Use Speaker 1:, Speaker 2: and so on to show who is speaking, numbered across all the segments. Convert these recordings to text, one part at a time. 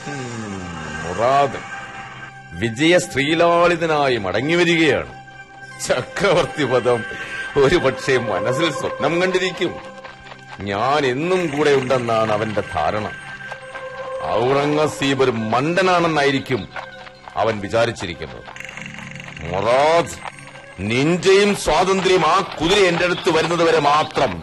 Speaker 1: മുറാദ് വിജയ ശ്രീലാളിതനായി മടങ്ങി വരികയാണ് ചക്രവർത്തി പദം ഒരു പക്ഷേ മനസ്സിൽ സ്വപ്നം കണ്ടിരിക്കും ഞാൻ എന്നും കൂടെ ഉണ്ടെന്നാണ് അവന്റെ ധാരണ ഔറംഗസീബ് ഒരു മണ്ടനാണെന്നായിരിക്കും അവൻ വിചാരിച്ചിരിക്കുന്നത് മൊറാദ് നിന്റെയും സ്വാതന്ത്ര്യം ആ കുതിര എന്റെ അടുത്ത് വരുന്നത് വരെ മാത്രം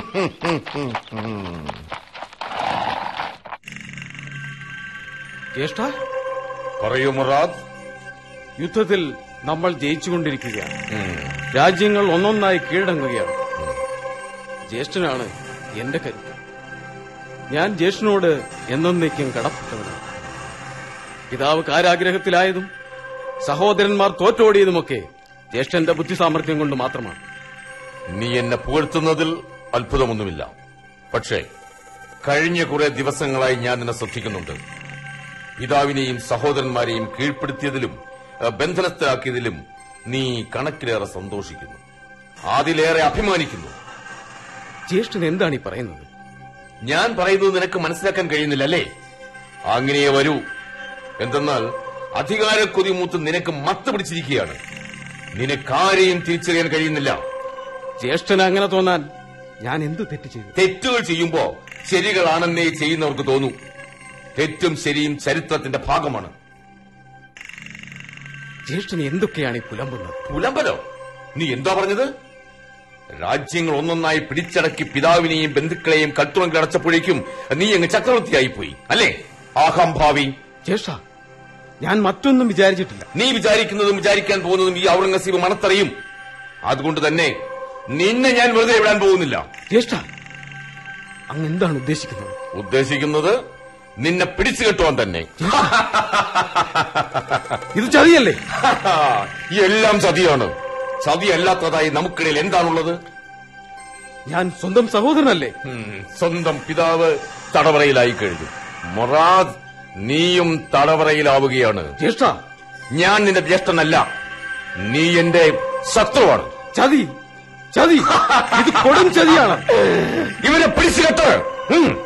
Speaker 2: ജ്യേഷ്ഠ
Speaker 1: പറയൂ മുറാദ്
Speaker 2: യുദ്ധത്തിൽ നമ്മൾ ജയിച്ചുകൊണ്ടിരിക്കുകയാണ് രാജ്യങ്ങൾ ഒന്നൊന്നായി കീഴടങ്ങുകയാണ് ജ്യേഷ്ഠനാണ് എന്റെ കരുത്ത് ഞാൻ ജ്യേഷ്ഠനോട് എന്നേക്കും കടപ്പെട്ടവനാണ് പിതാവ് കാരാഗ്രഹത്തിലായതും സഹോദരന്മാർ തോറ്റോടിയതുമൊക്കെ ജ്യേഷ്ഠന്റെ ബുദ്ധി സാമർഥ്യം കൊണ്ട് മാത്രമാണ്
Speaker 1: നീ എന്നെ പുകഴ്ത്തുന്നതിൽ അത്ഭുതമൊന്നുമില്ല പക്ഷേ കഴിഞ്ഞ കുറെ ദിവസങ്ങളായി ഞാൻ നിന്നെ ശ്രദ്ധിക്കുന്നുണ്ട് പിതാവിനെയും സഹോദരന്മാരെയും കീഴ്പ്പെടുത്തിയതിലും ഏഹ്, ബന്ധനസ്ഥരാക്കിയതിലും നീ കണക്കിലേറെ സന്തോഷിക്കുന്നു അതിലേറെ അഭിമാനിക്കുന്നു
Speaker 2: ജ്യേഷ്ഠൻ എന്താണ് ഈ പറയുന്നത്
Speaker 1: ഞാൻ പറയുന്നത് നിനക്ക് മനസ്സിലാക്കാൻ കഴിയുന്നില്ല അല്ലേ അങ്ങനെയേ വരൂ എന്തെന്നാൽ അധികാരക്കൊതി മൂത്ത് നിനക്ക് മത്ത് പിടിച്ചിരിക്കുകയാണ് നിനക്കാരെയും തിരിച്ചറിയാൻ കഴിയുന്നില്ല
Speaker 2: ജ്യേഷ്ഠന് അങ്ങനെ തോന്നാൻ ഞാൻ എന്ത് തെറ്റ് ചെയ്തു
Speaker 1: തെറ്റുകൾ ചെയ്യുമ്പോ ശരികളാണെന്നേ ചെയ്യുന്നവർക്ക് തോന്നൂ തെറ്റും ശരിയും ചരിത്രത്തിന്റെ ഭാഗമാണ്
Speaker 2: ജ്യേഷ്ഠന് എന്തൊക്കെയാണ് ഈ പുലമ്പുന്നത്
Speaker 1: പുലമ്പലോ നീ എന്താ പറഞ്ഞത് രാജ്യങ്ങൾ ഒന്നൊന്നായി പിടിച്ചടക്കി പിതാവിനെയും ബന്ധുക്കളെയും കൽത്തുറങ്കിൽ അടച്ചപ്പോഴേക്കും നീ അങ്ങ് ചക്രവർത്തിയായി പോയി അല്ലേ ആഹംഭാവി
Speaker 2: ജ്യേഷ്ഠ ഞാൻ മറ്റൊന്നും വിചാരിച്ചിട്ടില്ല
Speaker 1: നീ വിചാരിക്കുന്നതും വിചാരിക്കാൻ പോകുന്നതും ഈ ഔറംഗസീബ് മണത്തറിയും അതുകൊണ്ട് തന്നെ നിന്നെ ഞാൻ വെറുതെ വിടാൻ പോകുന്നില്ല
Speaker 2: ജ്യേഷ്ഠ അങ്ങ് എന്താണ് ഉദ്ദേശിക്കുന്നത്
Speaker 1: ഉദ്ദേശിക്കുന്നത് നിന്നെ പിടിച്ചു കെട്ടുവാൻ തന്നെ
Speaker 2: ഇത് ചതിയല്ലേ
Speaker 1: എല്ലാം ചതിയാണ് ചതിയല്ലാത്തതായി നമുക്കിടയിൽ എന്താണുള്ളത്
Speaker 2: ഞാൻ സ്വന്തം സഹോദരനല്ലേ
Speaker 1: ഉം, സ്വന്തം പിതാവ് തടവറയിലായി കഴിഞ്ഞു മൊറാദ് നീയും തടവറയിലാവുകയാണ്
Speaker 2: ജ്യേഷ്ഠ
Speaker 1: ഞാൻ നിന്റെ ജ്യേഷ്ഠനല്ല നീ എന്റെ ശത്രുവാണ്
Speaker 2: ചതി ചതി ഇത് കൊടും ചതിയാണ്
Speaker 1: ഇവനെ പിടിച്ചു കെട്ട് ഉം.